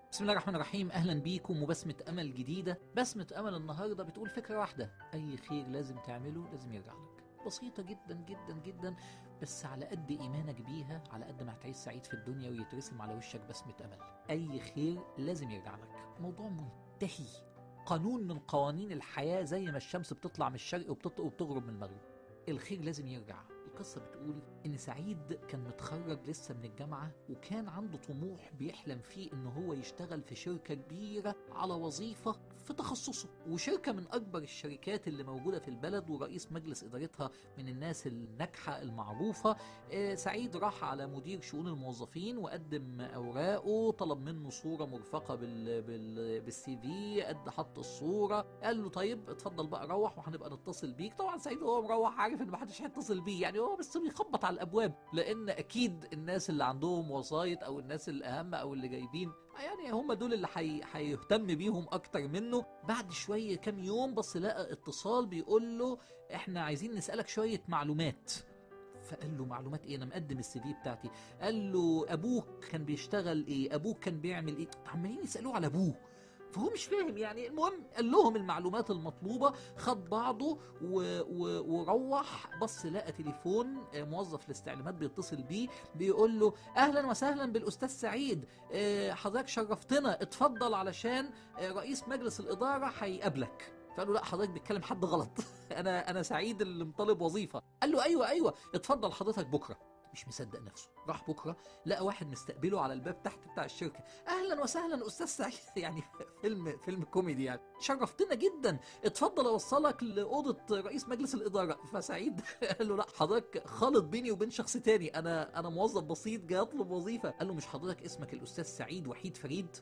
بسم الله الرحمن الرحيم اهلا بيكم وبسمة امل جديدة بسمة امل النهاردة بتقول فكرة واحدة اي خير لازم تعمله لازم يرجع لك بسيطة جدا جدا جدا بس على قد ايمانك بيها على قد ما هتعيش سعيد في الدنيا ويترسم على وشك بسمة امل اي خير لازم يرجع لك موضوع منتهي قانون من قوانين الحياة زي ما الشمس بتطلع من الشرق وبتط- وبتغرب من المغرب الخير لازم يرجع القصة بتقول إن سعيد كان متخرج لسه من الجامعة وكان عنده طموح بيحلم فيه إن هو يشتغل في شركة كبيرة على وظيفة في تخصصه وشركة من أكبر الشركات اللي موجودة في البلد ورئيس مجلس إدارتها من الناس الناجحة المعروفة آه، سعيد راح على مدير شؤون الموظفين وقدم أوراقه طلب منه صورة مرفقة بال... بال... بالسي في قد حط الصورة قال له طيب اتفضل بقى روح وهنبقى نتصل بيك طبعا سعيد وهو مروح عارف ان محدش هيتصل بيه يعني هو بس بيخبط على الابواب لان اكيد الناس اللي عندهم وسايط او الناس الاهم او اللي جايبين يعني هم دول اللي حي... هيهتم بيهم اكتر منه بعد شويه كام يوم بس لقى اتصال بيقول له احنا عايزين نسالك شويه معلومات فقال له معلومات ايه انا مقدم السي في بتاعتي قال له ابوك كان بيشتغل ايه ابوك كان بيعمل ايه عمالين يسالوه على ابوه فهو مش فاهم يعني المهم قال لهم المعلومات المطلوبه خد بعضه و... و... وروح بص لقى تليفون آه، موظف الاستعلامات بيتصل بيه بيقول له اهلا وسهلا بالاستاذ سعيد آه، حضرتك شرفتنا اتفضل علشان آه، رئيس مجلس الاداره هيقابلك فقال له لا حضرتك بتكلم حد غلط انا انا سعيد اللي مطالب وظيفه قال له ايوه ايوه اتفضل حضرتك بكره مش مصدق نفسه راح بكره لقى واحد مستقبله على الباب تحت بتاع الشركه اهلا وسهلا استاذ سعيد يعني فيلم فيلم كوميدي يعني شرفتنا جدا اتفضل اوصلك لاوضه رئيس مجلس الاداره فسعيد قال له لا حضرتك خالط بيني وبين شخص تاني انا انا موظف بسيط جاي اطلب وظيفه قال له مش حضرتك اسمك الاستاذ سعيد وحيد فريد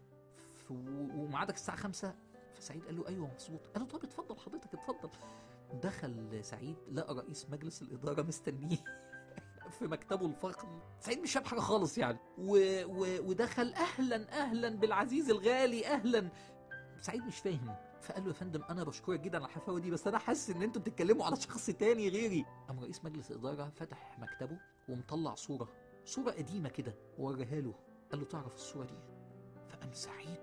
ف- و- وميعادك الساعه 5 فسعيد قال له ايوه مظبوط قال له طب اتفضل حضرتك اتفضل دخل سعيد لقى رئيس مجلس الاداره مستنيه في مكتبه الفخم سعيد مش فاهم حاجه خالص يعني و... و... ودخل اهلا اهلا بالعزيز الغالي اهلا سعيد مش فاهم فقال له يا فندم انا بشكرك جدا على الحفاوه دي بس انا حاسس ان انتوا بتتكلموا على شخص تاني غيري قام رئيس مجلس الاداره فتح مكتبه ومطلع صوره صوره قديمه كده ووريها له قال له تعرف الصوره دي فقام سعيد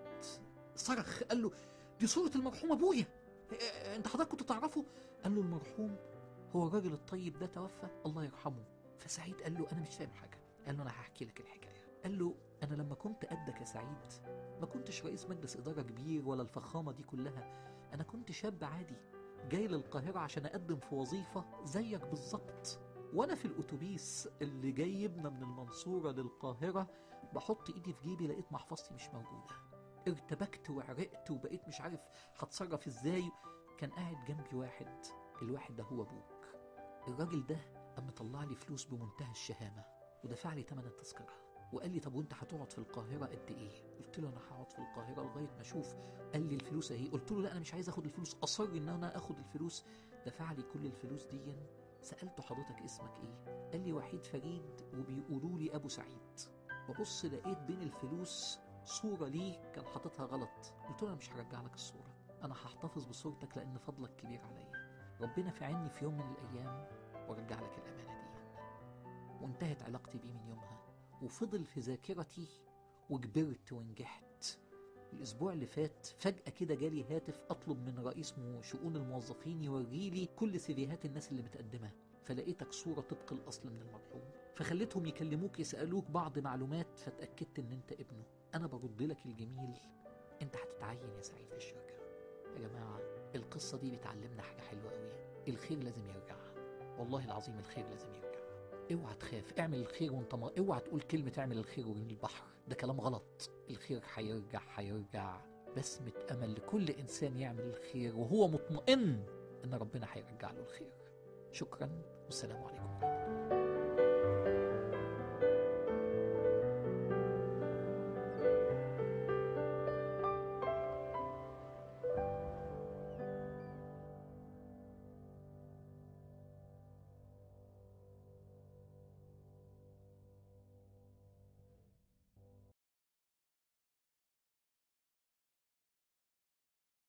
صرخ قال له دي صوره المرحوم ابويا إيه، انت حضرتك كنت تعرفه قال له المرحوم هو الراجل الطيب ده توفى الله يرحمه فسعيد قال له انا مش فاهم حاجه قال له انا هحكي لك الحكايه قال له انا لما كنت قدك يا سعيد ما كنتش رئيس مجلس اداره كبير ولا الفخامه دي كلها انا كنت شاب عادي جاي للقاهره عشان اقدم في وظيفه زيك بالظبط وانا في الاتوبيس اللي جايبنا من المنصوره للقاهره بحط ايدي في جيبي لقيت محفظتي مش موجوده ارتبكت وعرقت وبقيت مش عارف هتصرف ازاي كان قاعد جنبي واحد الواحد ده هو ابوك الراجل ده قام مطلع لي فلوس بمنتهى الشهامه ودفع لي ثمن التذكره وقال لي طب وانت هتقعد في القاهره قد ايه قلت له انا هقعد في القاهره لغايه ما اشوف قال لي الفلوس اهي قلت له لا انا مش عايز اخد الفلوس اصر ان انا اخد الفلوس دفع لي كل الفلوس دي سالته حضرتك اسمك ايه قال لي وحيد فريد وبيقولوا لي ابو سعيد ببص لقيت بين الفلوس صوره ليه كان حاططها غلط قلت له انا مش هرجع لك الصوره انا هحتفظ بصورتك لان فضلك كبير عليا ربنا في عيني في يوم من الايام وارجع لك الامانه دي وانتهت علاقتي بيه من يومها وفضل في ذاكرتي وكبرت ونجحت الاسبوع اللي فات فجاه كده جالي هاتف اطلب من رئيس مو- شؤون الموظفين يوريلي كل سيفيهات الناس اللي متقدمه فلقيتك صوره طبق الاصل من المرحوم فخليتهم يكلموك يسالوك بعض معلومات فاتاكدت ان انت ابنه انا برد لك الجميل انت هتتعين يا سعيد في الشركه يا جماعه القصه دي بتعلمنا حاجه حلوه قوي الخير لازم يرجع والله العظيم الخير لازم يرجع اوعى تخاف اعمل الخير وانت ما اوعى تقول كلمه اعمل الخير وارمي البحر ده كلام غلط الخير هيرجع هيرجع بسمة امل لكل انسان يعمل الخير وهو مطمئن ان ربنا هيرجع له الخير شكرا والسلام عليكم